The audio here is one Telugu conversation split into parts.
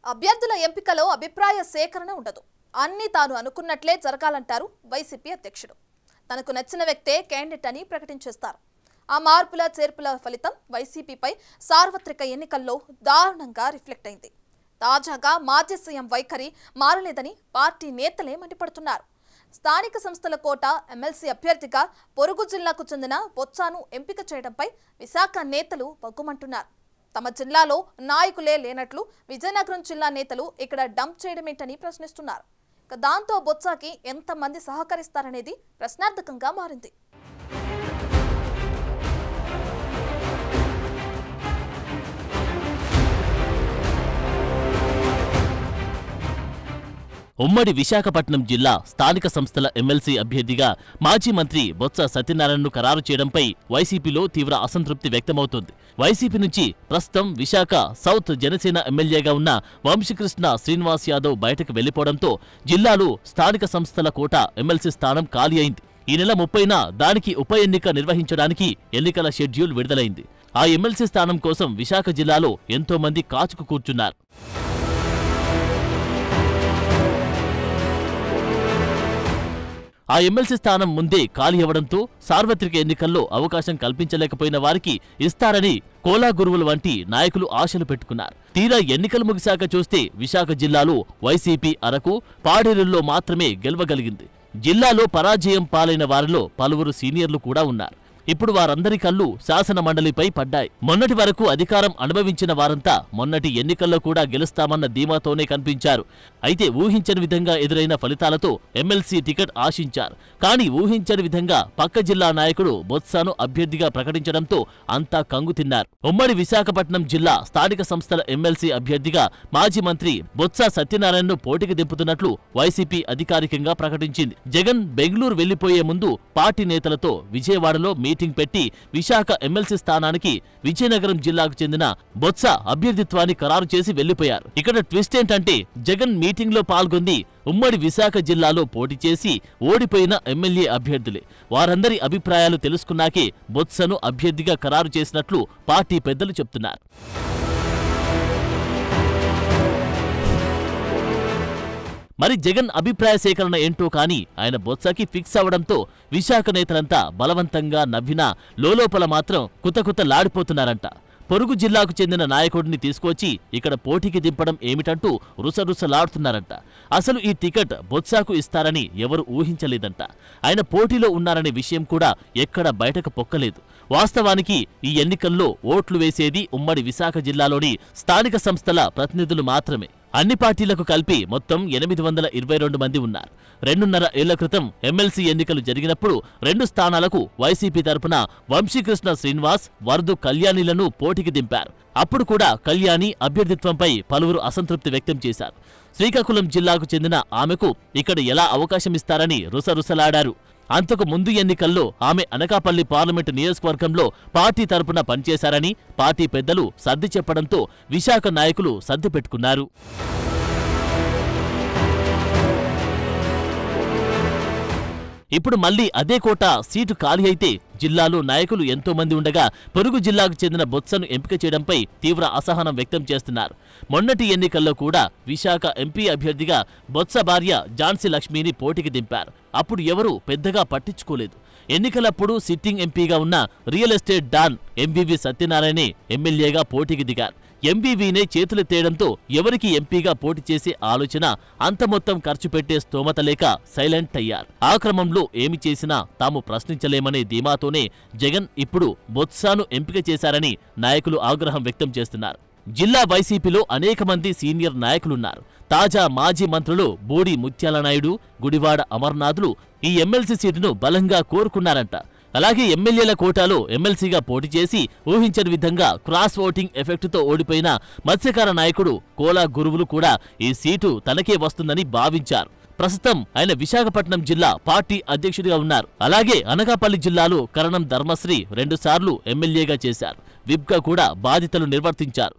అభ్యర్థుల ఎంపికలో అభిప్రాయ సేకరణ ఉండదు అన్ని తాను అనుకున్నట్లే జరగాలంటారు వైసీపీ అధ్యక్షుడు తనకు నచ్చిన వ్యక్తే క్యాండిడేట్ అని ప్రకటించేస్తారు ఆ మార్పుల చేర్పుల ఫలితం వైసీపీపై సార్వత్రిక ఎన్నికల్లో దారుణంగా రిఫ్లెక్ట్ అయింది తాజాగా మాజీ సీఎం వైఖరి మారలేదని పార్టీ నేతలే మండిపడుతున్నారు స్థానిక సంస్థల కోట ఎమ్మెల్సీ అభ్యర్థిగా పొరుగు జిల్లాకు చెందిన బొత్సాను ఎంపిక చేయడంపై విశాఖ నేతలు బగ్గుమంటున్నారు తమ జిల్లాలో నాయకులే లేనట్లు విజయనగరం జిల్లా నేతలు ఇక్కడ డంప్ చేయడమేంటని ప్రశ్నిస్తున్నారు ఇక దాంతో బొత్సాకి ఎంతమంది సహకరిస్తారనేది ప్రశ్నార్థకంగా మారింది ఉమ్మడి విశాఖపట్నం జిల్లా స్థానిక సంస్థల ఎమ్మెల్సీ అభ్యర్థిగా మాజీ మంత్రి బొత్స సత్యనారాయణను ఖరారు చేయడంపై వైసీపీలో తీవ్ర అసంతృప్తి వ్యక్తమవుతోంది వైసీపీ నుంచి ప్రస్తుతం విశాఖ సౌత్ జనసేన ఎమ్మెల్యేగా ఉన్న వంశీకృష్ణ శ్రీనివాస్ యాదవ్ బయటకు వెళ్లిపోవడంతో జిల్లాలో స్థానిక సంస్థల కోట ఎమ్మెల్సీ స్థానం ఖాళీ అయింది ఈ నెల ముప్పైన దానికి ఉప ఎన్నిక నిర్వహించడానికి ఎన్నికల షెడ్యూల్ విడుదలైంది ఆ ఎమ్మెల్సీ స్థానం కోసం విశాఖ జిల్లాలో ఎంతో మంది కాచుకు కూర్చున్నారు ఆ ఎమ్మెల్సీ స్థానం ముందే ఖాళీ అవ్వడంతో సార్వత్రిక ఎన్నికల్లో అవకాశం కల్పించలేకపోయిన వారికి ఇస్తారని కోలా గురువుల వంటి నాయకులు ఆశలు పెట్టుకున్నారు తీరా ఎన్నికలు ముగిశాక చూస్తే విశాఖ జిల్లాలో వైసీపీ అరకు పాడేరుల్లో మాత్రమే గెలవగలిగింది జిల్లాలో పరాజయం పాలైన వారిలో పలువురు సీనియర్లు కూడా ఉన్నారు ఇప్పుడు వారందరి కళ్ళు శాసన మండలిపై పడ్డాయి మొన్నటి వరకు అధికారం అనుభవించిన వారంతా మొన్నటి ఎన్నికల్లో కూడా గెలుస్తామన్న ధీమాతోనే కనిపించారు అయితే ఊహించని విధంగా ఎదురైన ఫలితాలతో ఎమ్మెల్సీ టికెట్ ఆశించారు కానీ ఊహించని విధంగా పక్క జిల్లా నాయకుడు బొత్సాను అభ్యర్థిగా ప్రకటించడంతో అంతా కంగు తిన్నారు ఉమ్మడి విశాఖపట్నం జిల్లా స్థానిక సంస్థల ఎమ్మెల్సీ అభ్యర్థిగా మాజీ మంత్రి బొత్స సత్యనారాయణను పోటీకి దింపుతున్నట్లు వైసీపీ అధికారికంగా ప్రకటించింది జగన్ బెంగళూరు వెళ్లిపోయే ముందు పార్టీ నేతలతో విజయవాడలో మీటింగ్ పెట్టి విశాఖ ఎమ్మెల్సీ స్థానానికి విజయనగరం జిల్లాకు చెందిన బొత్స అభ్యర్థిత్వాన్ని ఖరారు చేసి వెళ్లిపోయారు ఇక్కడ ట్విస్ట్ ఏంటంటే జగన్ మీటింగ్ లో పాల్గొంది ఉమ్మడి విశాఖ జిల్లాలో పోటీ చేసి ఓడిపోయిన ఎమ్మెల్యే అభ్యర్థులే వారందరి అభిప్రాయాలు తెలుసుకున్నాకే బొత్సను అభ్యర్థిగా ఖరారు చేసినట్లు పార్టీ పెద్దలు చెప్తున్నారు మరి జగన్ అభిప్రాయ సేకరణ ఏంటో కానీ ఆయన బొత్సకి ఫిక్స్ అవడంతో విశాఖ నేతలంతా బలవంతంగా నవ్వినా లోలోపల మాత్రం కుతకుత లాడిపోతున్నారంట పొరుగు జిల్లాకు చెందిన నాయకుడిని తీసుకొచ్చి ఇక్కడ పోటీకి దింపడం ఏమిటంటూ రుసరుసలాడుతున్నారంట అసలు ఈ టికెట్ బొత్సాకు ఇస్తారని ఎవరు ఊహించలేదంట ఆయన పోటీలో ఉన్నారనే విషయం కూడా ఎక్కడ బయటకు పొక్కలేదు వాస్తవానికి ఈ ఎన్నికల్లో ఓట్లు వేసేది ఉమ్మడి విశాఖ జిల్లాలోని స్థానిక సంస్థల ప్రతినిధులు మాత్రమే అన్ని పార్టీలకు కలిపి మొత్తం ఎనిమిది వందల ఇరవై రెండు మంది ఉన్నారు రెండున్నర ఏళ్ల క్రితం ఎమ్మెల్సీ ఎన్నికలు జరిగినప్పుడు రెండు స్థానాలకు వైసీపీ తరపున వంశీకృష్ణ శ్రీనివాస్ వరదు కళ్యాణిలను పోటీకి దింపారు అప్పుడు కూడా కళ్యాణి అభ్యర్థిత్వంపై పలువురు అసంతృప్తి వ్యక్తం చేశారు శ్రీకాకుళం జిల్లాకు చెందిన ఆమెకు ఇక్కడ ఎలా అవకాశం ఇస్తారని రుసరుసలాడారు అంతకు ముందు ఎన్నికల్లో ఆమె అనకాపల్లి పార్లమెంటు నియోజకవర్గంలో పార్టీ తరపున పనిచేశారని పార్టీ పెద్దలు సర్ది చెప్పడంతో విశాఖ నాయకులు సర్ది పెట్టుకున్నారు ఇప్పుడు మళ్ళీ అదే కోట సీటు ఖాళీ అయితే జిల్లాలో నాయకులు ఎంతో మంది ఉండగా పొరుగు జిల్లాకు చెందిన బొత్సను ఎంపిక చేయడంపై తీవ్ర అసహనం వ్యక్తం చేస్తున్నారు మొన్నటి ఎన్నికల్లో కూడా విశాఖ ఎంపీ అభ్యర్థిగా బొత్స భార్య ఝాన్సీ లక్ష్మిని పోటీకి దింపారు అప్పుడు ఎవరూ పెద్దగా పట్టించుకోలేదు ఎన్నికలప్పుడు సిట్టింగ్ ఎంపీగా ఉన్న రియల్ ఎస్టేట్ డాన్ ఎంవివి సత్యనారాయణే ఎమ్మెల్యేగా పోటీకి దిగారు ఎంవీవీనే చేతులెత్తేయడంతో ఎవరికి ఎంపీగా పోటీ చేసే ఆలోచన అంత మొత్తం ఖర్చు పెట్టే స్తోమత లేక సైలెంట్ అయ్యారు ఆ క్రమంలో ఏమి చేసినా తాము ప్రశ్నించలేమనే ధీమాతోనే జగన్ ఇప్పుడు బొత్సాను ఎంపిక చేశారని నాయకులు ఆగ్రహం వ్యక్తం చేస్తున్నారు జిల్లా వైసీపీలో అనేక మంది సీనియర్ నాయకులున్నారు తాజా మాజీ మంత్రులు బూడి ముత్యాల నాయుడు గుడివాడ అమర్నాథ్లు ఈ ఎమ్మెల్సీ సీటును బలంగా కోరుకున్నారంట అలాగే ఎమ్మెల్యేల కోటాలో ఎమ్మెల్సీగా పోటీ చేసి ఊహించని విధంగా క్రాస్ ఓటింగ్ ఎఫెక్టుతో ఓడిపోయిన మత్స్యకార నాయకుడు కోలా గురువులు కూడా ఈ సీటు తనకే వస్తుందని భావించారు ప్రస్తుతం ఆయన విశాఖపట్నం జిల్లా పార్టీ అధ్యక్షుడిగా ఉన్నారు అలాగే అనకాపల్లి జిల్లాలో కరణం ధర్మశ్రీ రెండుసార్లు ఎమ్మెల్యేగా చేశారు విప్గా కూడా బాధ్యతలు నిర్వర్తించారు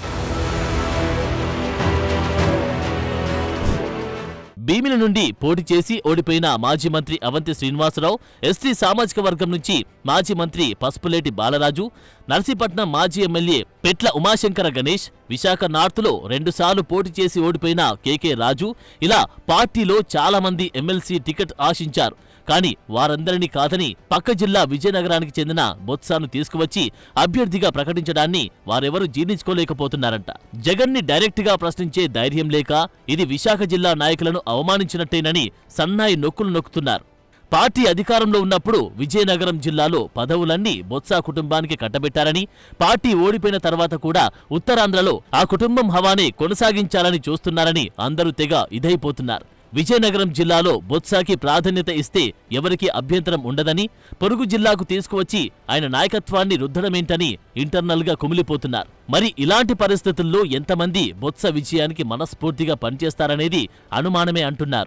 భీమిలి నుండి పోటీ చేసి ఓడిపోయిన మాజీ మంత్రి అవంతి శ్రీనివాసరావు ఎస్టీ సామాజిక వర్గం నుంచి మాజీ మంత్రి పసుపులేటి బాలరాజు నర్సీపట్నం మాజీ ఎమ్మెల్యే పెట్ల ఉమాశంకర గణేష్ విశాఖ నార్త్లో రెండుసార్లు పోటీ చేసి ఓడిపోయిన కేకే రాజు ఇలా పార్టీలో చాలా మంది ఎమ్మెల్సీ టికెట్ ఆశించారు కానీ వారందరినీ కాదని పక్క జిల్లా విజయనగరానికి చెందిన బొత్సాను తీసుకువచ్చి అభ్యర్థిగా ప్రకటించడాన్ని వారెవరూ జీర్ణించుకోలేకపోతున్నారంట జగన్ని డైరెక్ట్గా ప్రశ్నించే ధైర్యం లేక ఇది విశాఖ జిల్లా నాయకులను అవమానించినట్టేనని సన్నాయి నొక్కులు నొక్కుతున్నారు పార్టీ అధికారంలో ఉన్నప్పుడు విజయనగరం జిల్లాలో పదవులన్నీ బొత్స కుటుంబానికి కట్టబెట్టారని పార్టీ ఓడిపోయిన తర్వాత కూడా ఉత్తరాంధ్రలో ఆ కుటుంబం హవానే కొనసాగించాలని చూస్తున్నారని అందరూ తెగ ఇదైపోతున్నారు విజయనగరం జిల్లాలో బొత్సాకి ప్రాధాన్యత ఇస్తే ఎవరికీ అభ్యంతరం ఉండదని పొరుగు జిల్లాకు తీసుకువచ్చి ఆయన నాయకత్వాన్ని రుద్దడమేంటని ఇంటర్నల్ గా కుమిలిపోతున్నారు మరి ఇలాంటి పరిస్థితుల్లో ఎంతమంది బొత్స విజయానికి మనస్ఫూర్తిగా పనిచేస్తారనేది అనుమానమే అంటున్నారు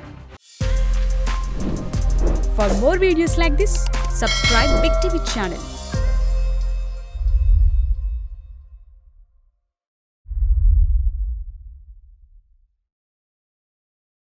For more videos like this, subscribe Big TV channel